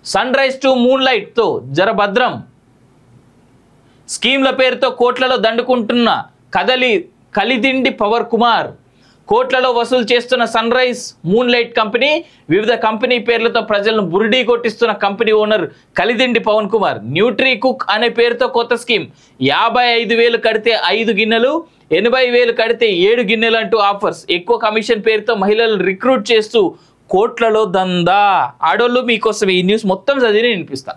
sun sunrise to moon లైట్తో జరభద్రం స్కీమ్ల పేరుతో కోట్లలో దండుకుంటున్న కదలి కలిదిండి పవర్ కుమార్ కోట్లలో వసూలు చేస్తున్న sunrise moonlight company వివిధ కంపెనీ పేర్లతో ప్రజలను బురిడీ కొట్టిస్తున్న company owner Kalidindi Pavan Kumar Nutri Cook అనే పేరుతో కొత్త స్కీమ్ యాభై ఐదు వేలు కడితే ఐదు గిన్నెలు ఎనభై వేలు కడితే ఏడు గిన్నెలు అంటూ ఆఫర్స్ ఎక్కువ కమిషన్ పేరుతో మహిళలను రిక్రూట్ చేస్తూ కోట్లలో దందా ఆడోళ్ళు మీకోసం ఈ న్యూస్ మొత్తం చదివి వినిపిస్తా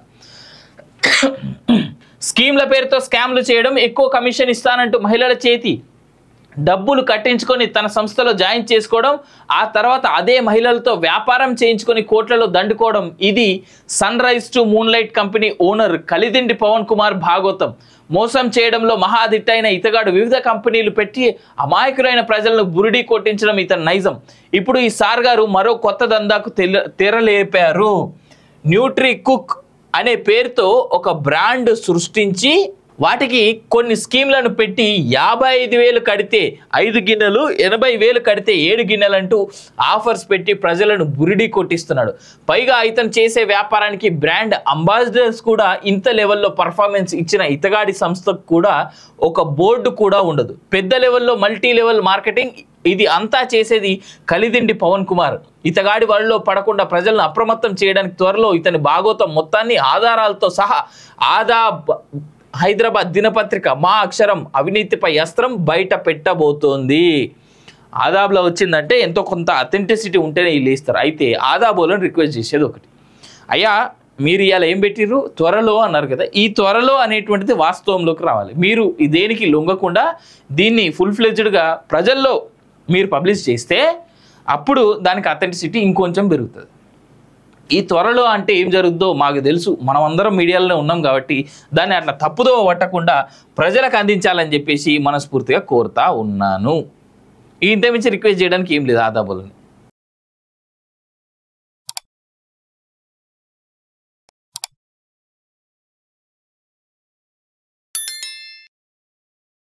స్కీమ్ల పేరుతో స్కామ్లు చేయడం ఎక్కువ కమిషన్ ఇస్తానంటూ మహిళల చేతి డబ్బులు కట్టించుకొని తన సంస్థలో జాయిన్ చేసుకోవడం ఆ తర్వాత అదే మహిళలతో వ్యాపారం చేయించుకొని కోట్లలో దండుకోవడం ఇది sunrise to moonlight company owner Kalidindi Pavan Kumar భాగవతం మోసం చేయడంలో మహాదిట్టైన ఇతగాడు వివిధ కంపెనీలు పెట్టి అమాయకులైన ప్రజలను బురిడి కొట్టించడం ఇతని నైజం ఇప్పుడు ఈ సార్ గారు మరో కొత్త దందాకు తెల తెరలేపారు న్యూట్రీ కుక్ అనే పేరుతో ఒక బ్రాండ్ సృష్టించి వాటికి కొన్ని స్కీమ్లను పెట్టి యాభై ఐదు వేలు కడితే ఐదు గిన్నెలు ఎనభై వేలు కడితే ఏడు గిన్నెలు అంటూ ఆఫర్స్ పెట్టి ప్రజలను బురిడి కొట్టిస్తున్నాడు పైగా ఇతను చేసే వ్యాపారానికి బ్రాండ్ అంబాసిడర్స్ కూడా ఇంత లెవెల్లో పర్ఫార్మెన్స్ ఇచ్చిన ఇతగాడి సంస్థకు కూడా ఒక బోర్డు కూడా ఉండదు పెద్ద లెవెల్లో మల్టీ లెవెల్ మార్కెటింగ్ ఇది అంతా చేసేది కలిదిండి పవన్ కుమార్ ఇతగాడి వాళ్ళలో పడకుండా ప్రజలను అప్రమత్తం చేయడానికి త్వరలో ఇతని భాగోతం మొత్తాన్ని ఆధారాలతో సహా ఆదా హైదరాబాద్ దినపత్రిక మా అక్షరం అవినీతిపై అస్త్రం బయట పెట్టబోతోంది ఆదాబ్లో వచ్చిందంటే ఎంతో కొంత అథెంటిసిటీ ఉంటేనే వీళ్ళు ఇస్తారు అయితే ఆదాబోలను రిక్వెస్ట్ చేసేది ఒకటి అయ్యా మీరు ఇవాళ ఏం పెట్టిర్రు త్వరలో అన్నారు కదా ఈ త్వరలో అనేటువంటిది వాస్తవంలోకి రావాలి మీరు ఈ దేనికి లొంగకుండా దీన్ని ఫుల్ ఫ్లెజ్డ్గా ప్రజల్లో మీరు పబ్లిష్ చేస్తే అప్పుడు దానికి అథెంటిసిటీ ఇంకొంచెం పెరుగుతుంది ఈ త్వరలో అంటే ఏం జరుగుద్దో మాకు తెలుసు మనం అందరం మీడియాలోనే ఉన్నాం కాబట్టి దాన్ని అట్లా తప్పుదో పట్టకుండా ప్రజలకు అందించాలని చెప్పేసి మనస్ఫూర్తిగా కోరుతా ఉన్నాను ఇంతమించి రిక్వెస్ట్ చేయడానికి ఏం లేదు ఆదాబులని